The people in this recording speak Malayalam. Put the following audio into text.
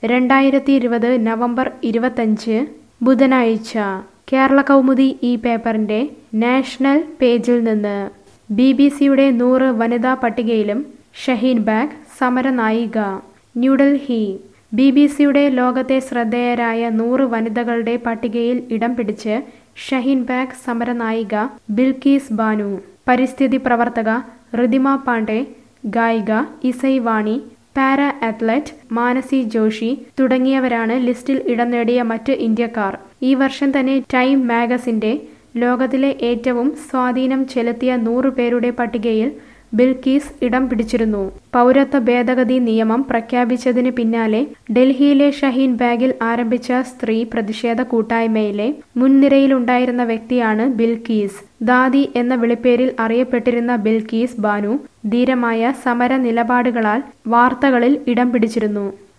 രണ്ടായിരത്തി ഇരുപത് നവംബർ ഇരുപത്തഞ്ച് ബുധനാഴ്ച കേരള കൗമുദി ഈ പേപ്പറിന്റെ നാഷണൽ പേജിൽ നിന്ന് ബി ബി സിയുടെ നൂറ് വനിതാ പട്ടികയിലും ഷഹീൻ ബാഗ് സമരനായിക ന്യൂഡൽഹി ബി ബി സിയുടെ ലോകത്തെ ശ്രദ്ധേയരായ നൂറ് വനിതകളുടെ പട്ടികയിൽ ഇടം പിടിച്ച് ഷഹീൻ ബാഗ് സമരനായിക ബിൽക്കീസ് ബാനു പരിസ്ഥിതി പ്രവർത്തക ഋതിമ പാണ്ഡെ ഗായിക ഇസൈ വാണി പാര അത്ലറ്റ് മാനസി ജോഷി തുടങ്ങിയവരാണ് ലിസ്റ്റിൽ ഇടം നേടിയ മറ്റ് ഇന്ത്യക്കാർ ഈ വർഷം തന്നെ ടൈം മാഗസിന്റെ ലോകത്തിലെ ഏറ്റവും സ്വാധീനം ചെലുത്തിയ നൂറ് പേരുടെ പട്ടികയിൽ ബിൽക്കീസ് ഇടം പിടിച്ചിരുന്നു പൗരത്വ ഭേദഗതി നിയമം പ്രഖ്യാപിച്ചതിന് പിന്നാലെ ഡൽഹിയിലെ ഷഹീൻ ബാഗിൽ ആരംഭിച്ച സ്ത്രീ പ്രതിഷേധ കൂട്ടായ്മയിലെ മുൻനിരയിലുണ്ടായിരുന്ന വ്യക്തിയാണ് ബിൽക്കീസ് ദാദി എന്ന വിളിപ്പേരിൽ അറിയപ്പെട്ടിരുന്ന ബിൽക്കീസ് ബാനു ധീരമായ സമര നിലപാടുകളാൽ വാർത്തകളിൽ ഇടം പിടിച്ചിരുന്നു